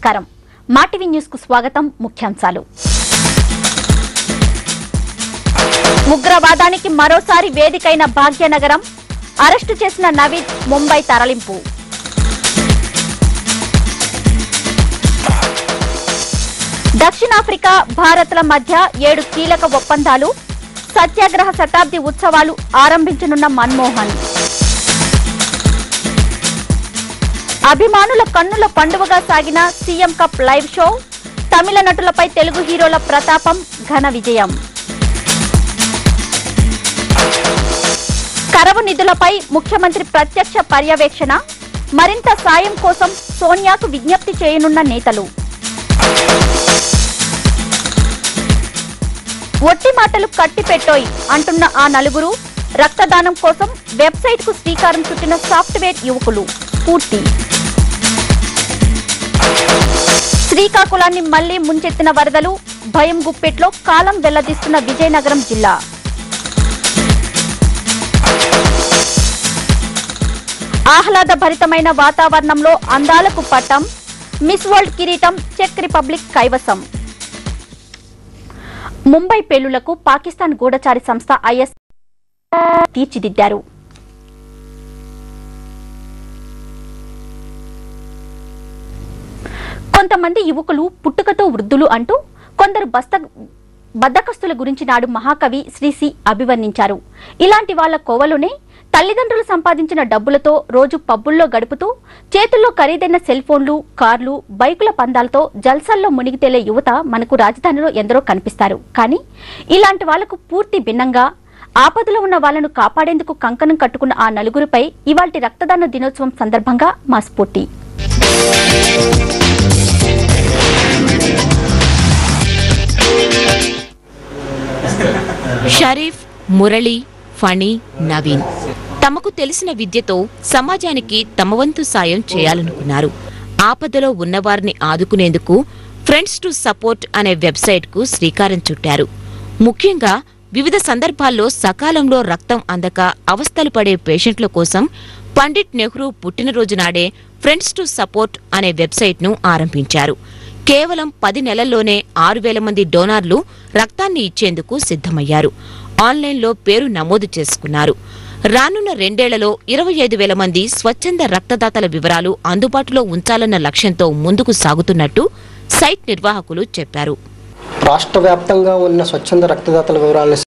నమస్కారం మాటివి న్యూస్ కు స్వాగతం ముఖ్యాంశాలు ఉగ్రవాదానికి మరోసారి వేదికైన భాగ్యనగరం అరెస్టు చేసిన నవీద్ ముంబై తరలింపు దక్షిణాఫ్రికా భారత్ల మధ్య ఏడు కీలక ఒప్పందాలు సత్యాగ్రహ శతాబ్ది ఉత్సవాలు ఆరంభించనున్న మన్మోహన్ అభిమానుల కన్నుల పండువగా సాగిన CM cup live show Tamil నటులపై తెలుగు హీరోల ప్రతాపం ఘన విజయం కరవు నిధులపై ముఖ్యమంత్రి ప్రత్యక్ష పర్యవేక్షణ మరింత సాయం కోసం సోనియాకు విజ్ఞప్తి చేయనున్న నేతలు ఒట్టి మాటలు కట్టిపెట్టోయ్ అంటున్న ఆ నలుగురు రక్తదానం కోసం వెబ్సైట్ కు శ్రీకారం చుట్టిన సాఫ్ట్వేర్ యువకులు పూర్తి శ్రీకాకుళాన్ని మళ్లీ ముంచెత్తిన వరదలు భయం గుప్పెట్లో కాలం వెల్లదీస్తున్న విజయనగరం జిల్లా ఆహ్లాదభరితమైన వాతావరణంలో అందాలకు పట్టం మిస్ వరల్డ్ కిరీటం చెక్ రిపబ్లిక్ కైవసం ముంబై పేలులకు పాకిస్తాన్ గూఢచారి సంస్థ ఐఎస్ తీర్చిదిద్దారు కొంతమంది యువకులు పుట్టుకతో వృద్ధులు అంటూ కొందరు బస్త బద్దకస్తుల గురించి నాడు మహాకవి శ్రీ సి అభివర్ణించారు ఇలాంటి వాళ్ళ కోవలోనే తల్లిదండ్రులు సంపాదించిన డబ్బులతో రోజు పబ్బుల్లో గడుపుతూ చేతుల్లో ఖరీదైన సెల్ ఫోన్లు కార్లు బైకుల పందాలతో జల్సాల్లో మునిగి తేలే యువత మనకు రాజధానిలో ఎందరో కనిపిస్తారు కానీ ఇలాంటి వాళ్లకు పూర్తి భిన్నంగా ఆపదలో ఉన్న వాళ్లను కాపాడేందుకు కంకణం కట్టుకున్న ఆ నలుగురిపై ఇవాల్టి రక్తదాన దినోత్సవం సందర్భంగా మా స్ఫూర్తి షరీఫ్ మురళి ఫణి నవీన్ తమకు తెలిసిన విద్యతో సమాజానికి తమ వంతు సాయం చేయాలనుకున్నారు ఆపదలో ఉన్నవారిని ఆదుకునేందుకు ఫ్రెండ్స్ టు సపోర్ట్ అనే వెబ్సైట్ కు శ్రీకారం చుట్టారు ముఖ్యంగా వివిధ సందర్భాల్లో సకాలంలో రక్తం అందక అవస్థలు పడే పేషెంట్ల కోసం పండిట్ నెహ్రూ పుట్టినరోజు నాడే ఫ్రెండ్స్ టు సపోర్ట్ అనే వెబ్సైట్ ను ఆరంభించారు కేవలం పది నెలల్లోనే ఆరు వేల మంది డోనార్లు రక్తాన్ని ఇచ్చేందుకు సిద్ధమయ్యారు ఆన్లైన్లో పేరు నమోదు చేసుకున్నారు రానున్న రెండేళ్లలో ఇరవై ఐదు వేల మంది స్వచ్ఛంద రక్తదాతల వివరాలు అందుబాటులో ఉంచాలన్న లక్ష్యంతో ముందుకు సాగుతున్నట్టు సైట్ నిర్వాహకులు చెప్పారు రాష్ట్ర వ్యాప్తంగా ఉన్న స్వచ్ఛంద రక్తదాతల వివరాలను